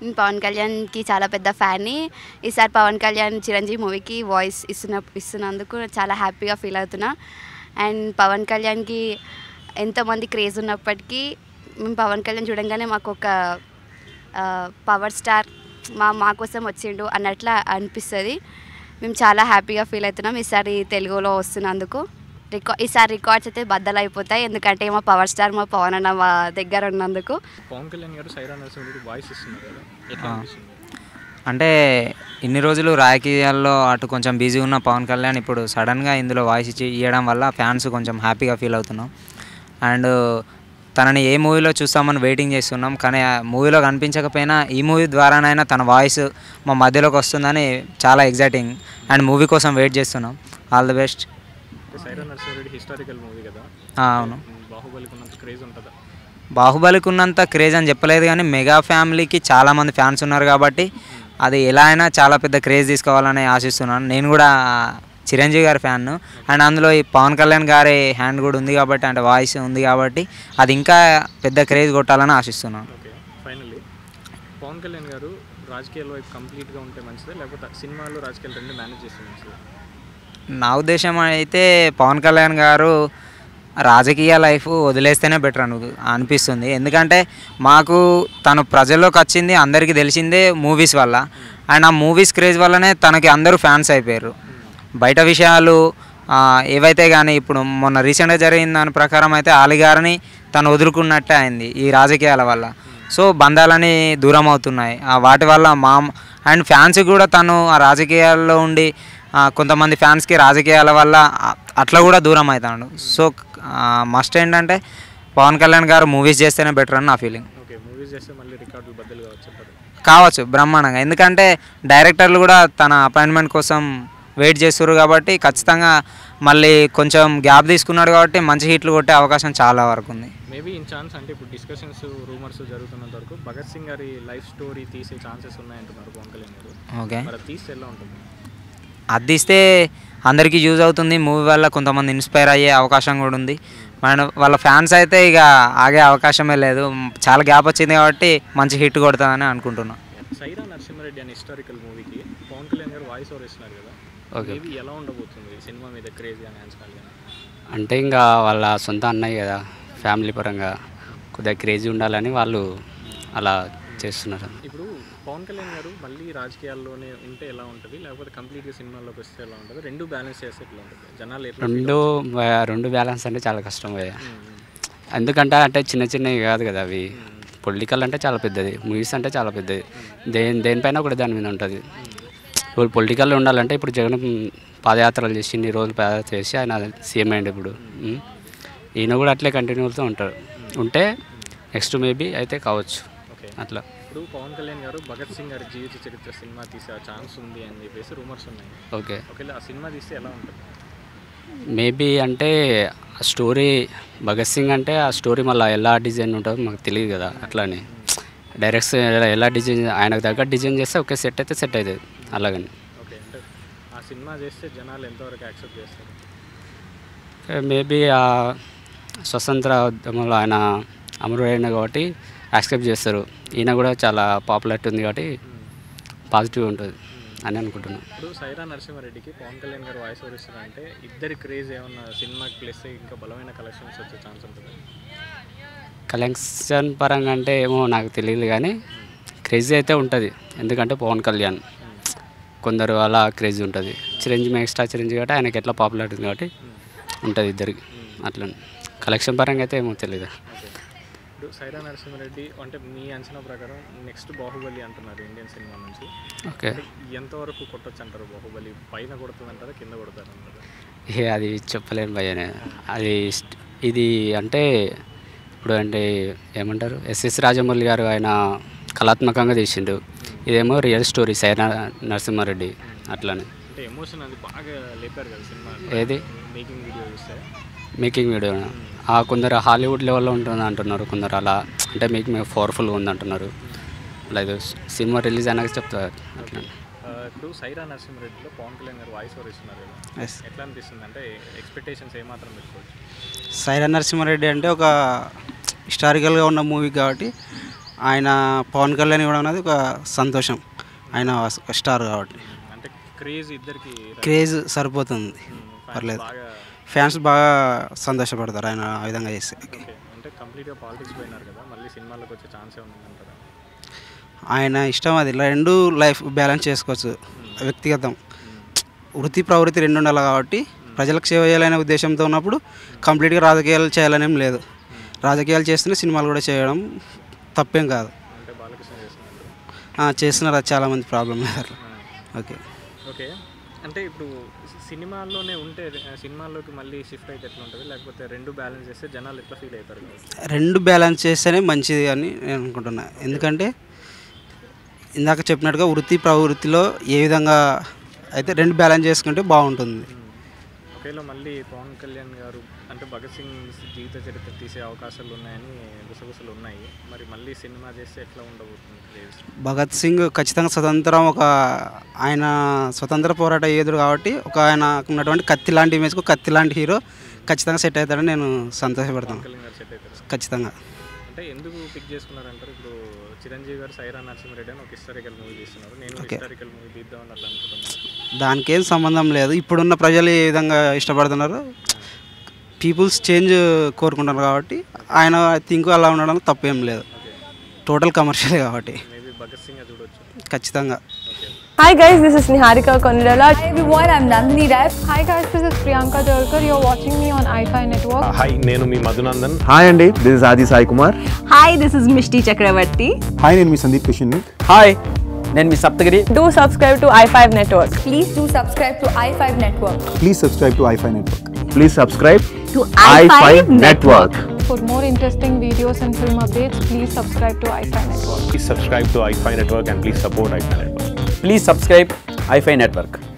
నేను పవన్ కళ్యాణ్కి చాలా పెద్ద ఫ్యాన్ని ఈసారి పవన్ కళ్యాణ్ చిరంజీవి మూవీకి వాయిస్ ఇస్తున్న ఇస్తున్నందుకు చాలా హ్యాపీగా ఫీల్ అవుతున్నా అండ్ పవన్ కళ్యాణ్కి ఎంతోమంది క్రేజ్ ఉన్నప్పటికీ మేము పవన్ కళ్యాణ్ చూడంగానే మాకు ఒక పవర్ స్టార్ మా మా కోసం వచ్చిండు అన్నట్లా అనిపిస్తుంది మేము చాలా హ్యాపీగా ఫీల్ అవుతున్నాం ఈసారి తెలుగులో వస్తున్నందుకు రికా ఈసారి రికార్డ్స్ అయితే బద్దలు అయిపోతాయి ఎందుకంటే మా పవర్ స్టార్ మా పవన్ అన్న మా దగ్గర ఉన్నందుకు పవన్ కళ్యాణ్ గారు సైరా నరసింహుడికి వాయిస్ ఇస్తున్నారు కదా ఎట్లా ఆ. అనిపిస్తుంది అంటే ఇన్ని రోజులు రాజకీయాల్లో అటు కొంచెం బిజీ ఉన్న పవన్ కళ్యాణ్ ఇప్పుడు సడన్గా ఇందులో వాయిస్ ఇచ్చి ఇవ్వడం వల్ల ఫ్యాన్స్ కొంచెం హ్యాపీగా ఫీల్ అవుతున్నాం అండ్ తనని ఏ మూవీలో చూస్తామని వెయిటింగ్ చేస్తున్నాం కానీ ఆ మూవీలో కనిపించకపోయినా ఈ మూవీ ద్వారానైనా తన వాయిస్ మా మధ్యలోకి వస్తుందని చాలా ఎగ్జైటింగ్ అండ్ మూవీ కోసం వెయిట్ చేస్తున్నాం ఆల్ ది బెస్ట్ అంటే సైరా నరసింహారెడ్డి హిస్టారికల్ మూవీ కదా అవును బాహుబలికి ఉన్నంత క్రేజ్ ఉంటుందా బాహుబలికి ఉన్నంత క్రేజ్ అని చెప్పలేదు కానీ మెగా ఫ్యామిలీకి చాలామంది ఫ్యాన్స్ ఉన్నారు కాబట్టి అది ఎలా అయినా చాలా పెద్ద క్రేజ్ తీసుకోవాలని ఆశిస్తున్నాను నేను కూడా చిరంజీవి గారి ఫ్యాన్ అండ్ అందులో ఈ పవన్ కళ్యాణ్ గారి హ్యాండ్ కూడా ఉంది కాబట్టి అంటే వాయిస్ ఉంది కాబట్టి అది ఇంకా పెద్ద క్రేజ్ కొట్టాలని ఆశిస్తున్నాను ఓకే ఫైనల్లీ పవన్ కళ్యాణ్ గారు రాజకీయాల వైపు కంప్లీట్గా ఉంటే మంచిదా లేకపోతే సినిమాలు రాజకీయాలు రెండు మేనేజ్ చేస్తే మంచిదా నా ఉద్దేశం అయితే పవన్ కళ్యాణ్ గారు రాజకీయ లైఫ్ వదిలేస్తేనే బెటర్ అను అనిపిస్తుంది ఎందుకంటే మాకు తను ప్రజల్లోకి వచ్చింది అందరికీ తెలిసిందే మూవీస్ వల్ల అండ్ ఆ మూవీస్ క్రేజ్ వల్లనే తనకి అందరూ ఫ్యాన్స్ అయిపోయారు బయట విషయాలు ఆ, ఏవైతే కానీ ఇప్పుడు మొన్న రీసెంట్గా జరిగిన దాని ప్రకారం అయితే ఆలిగారిని తను వదులుకున్నట్టే అయింది ఈ రాజకీయాల వల్ల సో బంధాలని దూరం అవుతున్నాయి ఆ వాటి వల్ల మా అండ్ ఫ్యాన్స్ కూడా తను ఆ రాజకీయాల్లో ఉండి ఆ, కొంతమంది ఫ్యాన్స్కి రాజకీయాల వల్ల ఆ- అట్లా కూడా దూరం అవుతాడు సో మస్ట్ ఏంటంటే పవన్ కళ్యాణ్ గారు మూవీస్ చేస్తేనే బెటర్ అని నా ఫీలింగ్ ఓకే మూవీస్ చేస్తే మళ్ళీ రికార్డులు బద్దలు కావచ్చు అంటారు కావచ్చు బ్రహ్మాండంగా ఎందుకంటే డైరెక్టర్లు కూడా తన అపాయింట్మెంట్ కోసం వెయిట్ చేస్తారు కాబట్టి ఖచ్చితంగా మళ్ళీ కొంచెం గ్యాప్ తీసుకున్నాడు కాబట్టి మంచి హిట్లు కొట్టే అవకాశం చాలా వరకు ఉంది మేబీ ఇన్ ఛాన్స్ అంటే ఇప్పుడు డిస్కషన్స్ రూమర్స్ జరుగుతున్నంత వరకు భగత్ సింగ్ గారి లైఫ్ స్టోరీ తీసే ఛాన్సెస్ ఉన్నాయంటున్నారు పవన్ కళ్యాణ్ గారు ఓకే మరి అది తీస్తే ఎలా ఉంటుంది అది తీస్తే అందరికీ యూజ్ అవుతుంది మూవీ వల్ల కొంతమంది ఇన్స్పైర్ అయ్యే అవకాశం కూడా ఉంది మన వాళ్ళ ఫ్యాన్స్ అయితే ఇక ఆగే అవకాశమే లేదు చాలా గ్యాప్ వచ్చింది కాబట్టి మంచి హిట్ కొడుతుందని అనుకుంటున్నాను సైరా నరసింహారెడ్డి అనే హిస్టారికల్ మూవీకి పవన్ కళ్యాణ్ గారు వాయిస్ ఓవర్ ఇస్తున్నారు కదా ఓకే మేబీ ఎలా ఉండబోతుంది సినిమా మీద క్రేజ్ అని హాన్స్ కానీ అంటే ఇంకా వాళ్ళ సొంత అన్నయ్య కదా ఫ్యామిలీ పరంగా కొద్దిగా క్రేజీ ఉండాలని వాళ్ళు అలా చేస్తున్నారు ఇప్పుడు పవన్ కళ్యాణ్ గారు మళ్ళీ రాజకీయాల్లోనే ఉంటే ఎలా ఉంటుంది లేకపోతే కంప్లీట్గా సినిమాల్లోకి వస్తే ఎలా ఉంటుంది రెండు బ్యాలెన్స్ చేస్తే ఎట్లా ఉంటుంది జనాలు ఎట్లా రెండు వ- రెండు బ్యాలెన్స్ అంటే చాలా కష్టం భయ్య ఎందుకంటే అంటే చిన్న చిన్నవి కాదు కదా అవి పొలిటికల్ అంటే చాలా పెద్దది మూవీస్ అంటే చాలా పెద్దది దేని దేనిపైన కూడా దాని మీద ఉంటుంది ఇప్పుడు పొలిటికల్లో ఉండాలంటే ఇప్పుడు జగన్ పాదయాత్రలు చేసి ఇన్ని రోజులు పాదయాత్ర చేసి ఆయన సీఎం అయ్యిండు ఇప్పుడు ఉమ్. ఈయన కూడా అట్లే కంటిన్యూ అవుతూ ఉంటారు ఉంటే నెక్స్ట్ మేబీ అయితే కావచ్చు ఓకే అట్లా ఇప్పుడు పవన్ కళ్యాణ్ గారు భగత్ సింగ్ గారి జీవిత చరిత్ర సినిమా తీసే ఛాన్స్ ఉంది అని చెప్పేసి రూమర్స్ ఉన్నాయి ఓకే ఒకవేళ ఆ సినిమా తీస్తే ఎలా ఉంటుంది మేబీ అంటే ఆ స్టోరీ భగత్ సింగ్ అంటే ఆ స్టోరీ మళ్ళీ ఎలా డిజైన్ ఉంటుందో మాకు తెలియదు కదా అట్లానే డైరెక్ట్ ఎలా ఎలా డిజైన్ ఆయనకు తగ్గ డిజైన్ చేస్తే ఓకే సెట్ అయితే సెట్ అవుతుంది అలాగని ఓకే అంటే ఆ సినిమా చేస్తే జనాలు ఎంతవరకు యాక్సెప్ట్ చేస్తారు మేబీ ఆ స్వతంత్ర ఉద్యమంలో ఆయన అమరుడైన కాబట్టి యాక్సెప్ట్ చేస్తారు ఈయన కూడా చాలా పాపులారిటీ ఉంది కాబట్టి పాజిటివ్ ఉంటుంది అని అనుకుంటున్నాను ఇప్పుడు సైరా నరసింహారెడ్డికి పవన్ కళ్యాణ్ గారు వాయిస్ ఓవర్ ఇస్తున్నారంటే ఇద్దరి క్రేజ్ ఏమన్నా సినిమాకి ప్లస్ ఇంకా బలమైన కలెక్షన్స్ వచ్చే ఛాన్స్ ఉంటుంది కలెక్షన్ పరంగా అంటే ఏమో నాకు తెలియదు కానీ క్రేజీ అయితే ఉంటుంది ఎందుకంటే పవన్ కళ్యాణ్ కొందరు అలా క్రేజీ ఉంటుంది చిరంజీవి ఎక్స్ట్రా చిరంజీవి కాబట్టి ఆయనకి ఎట్లా పాపులర్ ఉంది కాబట్టి ఉంటుంది ఇద్దరికి అట్లా కలెక్షన్ పరంగా అయితే ఏమో తెలియదు ఓకే ఇప్పుడు సైరా నరసింహారెడ్డి అంటే మీ అంచనా ప్రకారం నెక్స్ట్ బాహుబలి అంటున్నారు ఇండియన్ సినిమా నుంచి ఓకే అంటే ఎంతవరకు కొట్టొచ్చు అంటారు బాహుబలి పైన కొడుతుందంటారా కింద కొడతారంటారా ఏ అది చెప్పలేను భయ్య నేను అది స్ట్- ఇది అంటే ఇప్పుడు అంటే ఏమంటారు ఎస్ఎస్ రాజమౌళి గారు ఆయన కళాత్మకంగా తీసిండు ఇదేమో రియల్ స్టోరీ సైనా నరసింహారెడ్డి అట్లానే అంటే ఎమోషన్ అది బాగా లేపారు కదా సినిమా ఏది మేకింగ్ వీడియో చూస్తే మేకింగ్ వీడియో ఆ కొందరు హాలీవుడ్ లెవెల్లో ఉంటుంది అంటున్నారు కొందరు అలా అంటే మేకింగ్ పవర్ఫుల్గా ఉంది అంటున్నారు అలా ఇది సినిమా రిలీజ్ అయినాక చెప్తారు అట్లా ఆ, ఇప్పుడు సైరా నరసింహారెడ్డిలో పవన్ కళ్యాణ్ గారు వాయిస్ ఓవర్ ఇస్తున్నారు కదా ఎస్ ఎట్లా అనిపిస్తుంది అంటే ఎక్స్పెక్టేషన్స్ ఏమాత్రం పెట్టుకోవచ్చు సైరా నరసింహారెడ్డి అంటే ఒక హిస్టారికల్గా ఉన్న మూవీ కాబట్టి ఆయన పవన్ కళ్యాణ్ ఇవ్వడం అనేది ఒక సంతోషం ఆయన ఒక స్టార్ కాబట్టి అంటే క్రేజ్ ఇద్దరికి క్రేజ్ సరిపోతుంది పర్లేదు బాగా ఫ్యాన్స్ బాగా సంతోషపడతారు ఆయన ఆ విధంగా చేస్తే ఓకే అంటే కంప్లీట్గా పాలిటిక్స్ పోయినారు కదా మళ్ళీ సినిమాలోకి వచ్చే ఛాన్స్ ఏమైనా ఉందంటారా ఆయన ఇష్టం అది రెండు లైఫ్ బ్యాలెన్స్ చేసుకోవచ్చు వ్యక్తిగతం వృత్తి ప్రవృత్తి రెండు ఉండాలి కాబట్టి ప్రజలకు సేవ చేయాలనే ఉద్దేశంతో ఉన్నప్పుడు కంప్లీట్గా రాజకీయాలు చేయాలనేం లేదు రాజకీయాలు చేస్తేనే సినిమాలు కూడా చేయడం తప్పేం కాదు అంటే బాలకృష్ణ చేస్తున్నారు ఆ, చేస్తున్నారు అది చాలామంది ప్రాబ్లం లేదు అట్లా ఓకే ఓకే అంటే ఇప్పుడు సినిమాల్లోనే ఉంటే ఆ, సినిమాల్లోకి మళ్ళీ షిఫ్ట్ అయితే ఎట్లా ఉంటుంది లేకపోతే రెండు బ్యాలెన్స్ చేస్తే జనాలు ఎట్లా ఫీల్ అవుతారు రెండు బ్యాలెన్స్ చేస్తేనే మంచిది అని నేను అనుకుంటున్నా ఎందుకంటే ఇందాక చెప్పినట్టుగా వృత్తి ప్రవృత్తిలో ఏ విధంగా అయితే రెండు బ్యాలెన్స్ చేసుకుంటే బాగుంటుంది ఒకవేళ మళ్ళీ పవన్ కళ్యాణ్ గారు అంటే భగత్ సింగ్ జీవిత చరిత్ర తీసే అవకాశాలు ఉన్నాయని గుసగుసలు ఉన్నాయి మరి మళ్ళీ సినిమా చేస్తే ఎట్లా ఉండబోతుంది క్రేజ్ భగత్ సింగ్ ఖచ్చితంగా స్వతంత్రం ఒక ఆయన స్వతంత్ర పోరాట యోధుడు కాబట్టి ఒక ఆయన ఉన్నటువంటి కత్తి లాంటి ఇమేజ్కు కత్తి లాంటి హీరో ఖచ్చితంగా సెట్ అవుతాడని నేను సంతోషపడతాను కళ్యాణ్ గారు సెట్ అవుతారు ఖచ్చితంగా అంటే ఎందుకు పిక్ చేసుకున్నారంటారు ఇప్పుడు చిరంజీవి గారు సైరా నరసింహారెడ్డి అని ఒక హిస్టారికల్ మూవీ తీస్తున్నారు నేను హిస్టారికల్ మూవీ తీద్దామని అట్లా అనుకుంటున్నాను దానికి ఏం సంబంధం లేదు ఇప్పుడున్న ప్రజలు ఏ విధంగా ఇష్టపడుతున్నారు పీపుల్స్ చేంజ్ కోరుకుంటున్నారు కాబట్టి ఆయన థింక్ అలా ఉండడం తప్పేం లేదు టోటల్ కమర్షియల్ కాబట్టి మేబీ భగత్ సింగ్ చూడొచ్చు ఖచ్చితంగా okay Hi guys, this is Niharika Kondala. Hi everyone, I'm Nandini Rai. Hi guys, this is Priyanka Jalkar. You're watching me on iFi Network. హాయ్ నేను మీ మధునందన్ హాయ్ అండి this is Aadi Sai Kumar Hi, this is Mishti Chakravarti. Hi నేను మీ Sundeep Kishan hi నేను మీ Saptagiri Do subscribe to iFi Network. Please do subscribe to i5 Network. Please subscribe to iFi network please subscribe To i5 i5 network. For more interesting videos and film updates, please subscribe to iFi Network. Please subscribe to iFi network and please support iFi network please subscribe iFi network